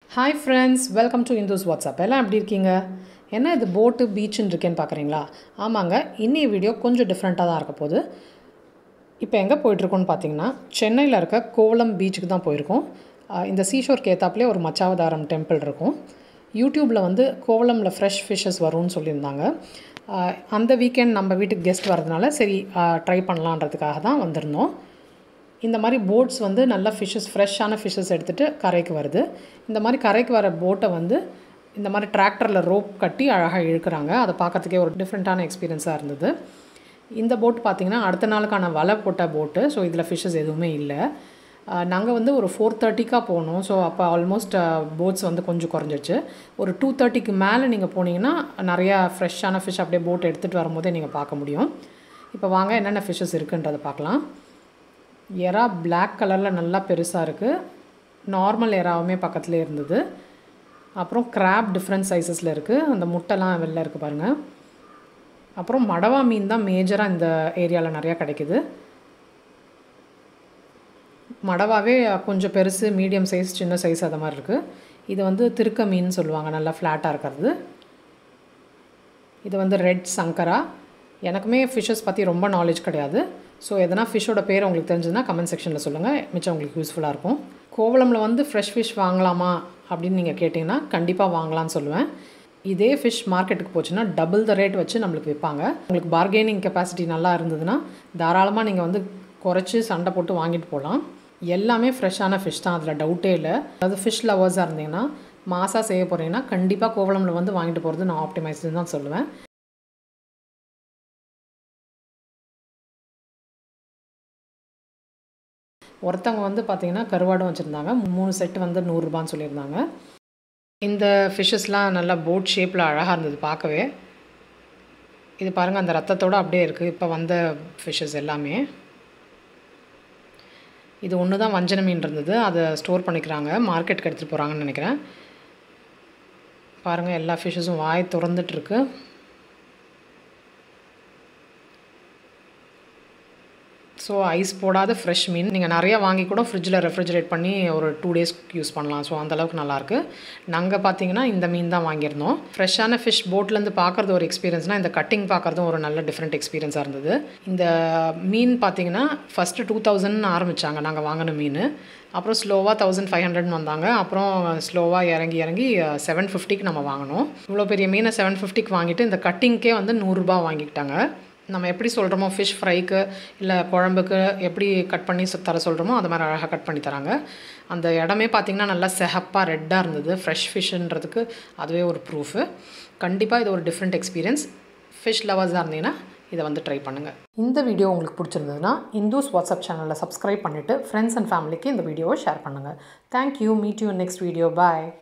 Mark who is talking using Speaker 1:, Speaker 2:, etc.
Speaker 1: hi friends welcome to Indhu's WhatsApp எல்லாம் எப்படி இருக்கீங்க என்ன இது போட்டு பீச்சுன்னு இருக்கேன்னு பார்க்குறீங்களா ஆமாங்க இன்னி வீடியோ கொஞ்சம் டிஃப்ரெண்ட்டாக தான் இருக்க போகுது இப்போ எங்கே போயிட்டுருக்கோன்னு பார்த்தீங்கன்னா சென்னையில் இருக்க கோவளம் பீச்சுக்கு தான் போயிருக்கோம் ஆஹ் இந்த சீஷோருக்கு ஏத்தாப்புலேயே ஒரு மச்சாவதாரம் டெம்பிள் இருக்கும் யூடியூப்பில் வந்து கோவளமில் ஃப்ரெஷ் ஃபிஷ்ஷஸ் வரும்னு சொல்லியிருந்தாங்க ஆஹ் அந்த வீக்கெண்ட் நம்ம வீட்டுக்கு கெஸ்ட் வரதுனால சரி ட்ரை பண்ணலான்றதுக்காக தான் வந்திருந்தோம் இந்த மாதிரி போட்ஸ் வந்து நல்லா ஃபிஷ்ஷஸ் ஃப்ரெஷ்ஷான ஃபிஷ்ஷஸ் எடுத்துகிட்டு கரைக்கு வருது இந்த மாதிரி கரைக்கு வர போட்டை வந்து இந்த மாதிரி டிராக்டரில் ரோப் கட்டி அழகாக இழுக்கிறாங்க அதை பார்க்கறதுக்கே ஒரு டிஃப்ரெண்ட்டான எக்ஸ்பீரியன்ஸாக இருந்தது இந்த போட் பார்த்திங்கன்னா அடுத்த நாளுக்கான வலை போட்ட போட்டு ஸோ இதில் ஃபிஷ்ஷஸ் எதுவுமே இல்லை நாங்கள் வந்து ஒரு ஃபோர் தேர்ட்டிக்காக போனோம் ஸோ அப்போ ஆல்மோஸ்ட் போட்ஸ் வந்து கொஞ்சம் குறைஞ்சிச்சு ஒரு டூ தேர்ட்டிக்கு மேலே நீங்கள் போனீங்கன்னா நிறையா ஃப்ரெஷ்ஷான ஃபிஷ் அப்படியே போட் எடுத்துகிட்டு வரும்போதே நீங்கள் பார்க்க முடியும் இப்போ வாங்க என்னென்ன ஃபிஷ்ஷஸ் இருக்குன்றதை பார்க்கலாம் எறா Black கலரில் நல்லா பெருசாக இருக்குது நார்மல் எறாவுமே பக்கத்துலேயே இருந்தது அப்புறம் கிராப் டிஃப்ரெண்ட் சைஸஸில் இருக்குது அந்த முட்டைலாம் வெளில இருக்குது பாருங்கள் அப்புறம் மடவா மீன் தான் மேஜராக இந்த ஏரியாவில் நிறையா கிடைக்குது மடவாவே கொஞ்சம் பெருசு மீடியம் சைஸ் சின்ன சைஸ் அது மாதிரி இருக்குது இது வந்து திருக்க மீன் சொல்லுவாங்க நல்லா ஃப்ளாட்டாக இருக்கிறது இது வந்து ரெட் சங்கரா எனக்குமே ஃபிஷ்ஷஸ் பற்றி ரொம்ப நாலேஜ் கிடையாது ஸோ எதனா ஃபிஷ்ஷோட பேர் உங்களுக்கு தெரிஞ்சதுன்னா கமெண்ட் செக்ஷனில் சொல்லுங்கள் மிச்சம் உங்களுக்கு யூஸ்ஃபுல்லாக இருக்கும் கோவளமில் வந்து ஃப்ரெஷ் ஃபிஷ் வாங்கலாமா அப்படின்னு நீங்கள் கேட்டிங்கன்னா கண்டிப்பாக வாங்கலாம்னு சொல்லுவேன் இதே ஃபிஷ் மார்க்கெட்டுக்கு போச்சுன்னா டபுள் த ரேட் வச்சு நம்மளுக்கு விற்பாங்க உங்களுக்கு பார்கெனிங் கெப்பாசிட்டி நல்லா இருந்ததுன்னா தாராளமாக நீங்கள் வந்து குறைச்சி சண்டை போட்டு வாங்கிட்டு போகலாம் எல்லாமே ஃப்ரெஷ்ஷான ஃபிஷ் தான் அதில் டவுட்டே இல்லை அதாவது ஃபிஷ் லவர்ஸாக இருந்தீங்கன்னா மாசாக செய்ய போகிறீங்கன்னா கண்டிப்பாக கோவளமில் வந்து வாங்கிட்டு போகிறது நான் ஆப்டிமைஸ்டு தான் சொல்லுவேன் ஒருத்தவங்க வந்து பார்த்தீங்கன்னா கருவாடும் வச்சுருந்தாங்க மூணு செட்டு வந்து நூறுரூபான்னு சொல்லியிருந்தாங்க இந்த ஃபிஷ்ஷஸ்லாம் நல்லா போட் ஷேப்பில் அழகாக இருந்தது பார்க்கவே இது பாருங்கள் அந்த ரத்தத்தோடு அப்படியே இருக்குது இப்போ வந்த ஃபிஷ்ஷஸ் எல்லாமே இது ஒன்று தான் வஞ்சன மீன் இருந்தது அதை ஸ்டோர் பண்ணிக்கிறாங்க மார்க்கெட்டுக்கு எடுத்துகிட்டு போகிறாங்கன்னு நினைக்கிறேன் பாருங்கள் எல்லா ஃபிஷ்ஷஸும் வாய் திறந்துட்டுருக்கு ஸோ ஐஸ் போடாத ஃப்ரெஷ் மீன் நீங்கள் நிறையா வாங்கி கூட ஃப்ரிட்ஜில் ரெஃப்ரிஜரேட் பண்ணி ஒரு டூ டேஸ்க்கு யூஸ் பண்ணலாம் ஸோ அந்தளவுக்கு நல்லாயிருக்கு நாங்கள் பார்த்தீங்கன்னா இந்த மீன் தான் வாங்கியிருந்தோம் ஃப்ரெஷ்ஷான ஃபிஷ் போட்லேருந்து பார்க்குறது ஒரு எக்ஸ்பீரியன்ஸ்னால் இந்த கட்டிங் பார்க்குறதும் ஒரு நல்ல டிஃப்ரெண்ட் எக்ஸ்பீரியன்ஸாக இருந்தது இந்த மீன் பார்த்தீங்கன்னா ஃபஸ்ட்டு டூ தௌசண்ட்னு ஆரம்பித்தாங்க நாங்கள் வாங்கின மீன் அப்புறம் ஸ்லோவாக தௌசண்ட் ஃபைவ் ஹண்ட்ரட்னு வந்தாங்க அப்புறம் ஸ்லோவாக இறங்கி இறங்கி செவன் ஃபிஃப்டிக்கு நம்ம வாங்கினோம் இவ்வளோ பெரிய மீனை செவன் ஃபிஃப்டிக்கு வாங்கிட்டு இந்த கட்டிங்க்கே வந்து நூறுரூபா வாங்கிக்கிட்டாங்க நம்ம எப்படி சொல்கிறோமோ ஃபிஷ் ஃப்ரைக்கு இல்லை குழம்புக்கு எப்படி கட் பண்ணி சொ- தர சொல்கிறோமோ அது மாதிரி அழகாக கட் பண்ணி தராங்க அந்த இடமே பார்த்திங்கன்னா நல்லா செஹப்பாக ரெட்டாக இருந்தது ஃப்ரெஷ் ஃபிஷ்ன்றதுக்கு அதுவே ஒரு ப்ரூஃபு கண்டிப்பாக இது ஒரு டிஃப்ரெண்ட் எக்ஸ்பீரியன்ஸ் ஃபிஷ் லவர்ஸாக இருந்தீங்கன்னா இதை வந்து ட்ரை பண்ணுங்கள் இந்த வீடியோ உங்களுக்கு பிடிச்சிருந்ததுன்னா இந்துஸ் வாட்ஸ்அப் சேனலில் சப்ஸ்கிரைப் பண்ணிவிட்டு ஃப்ரெண்ட்ஸ் அண்ட் ஃபேமிலிக்கு இந்த வீடியோவை ஷேர் பண்ணுங்கள் thank you meet you next video bye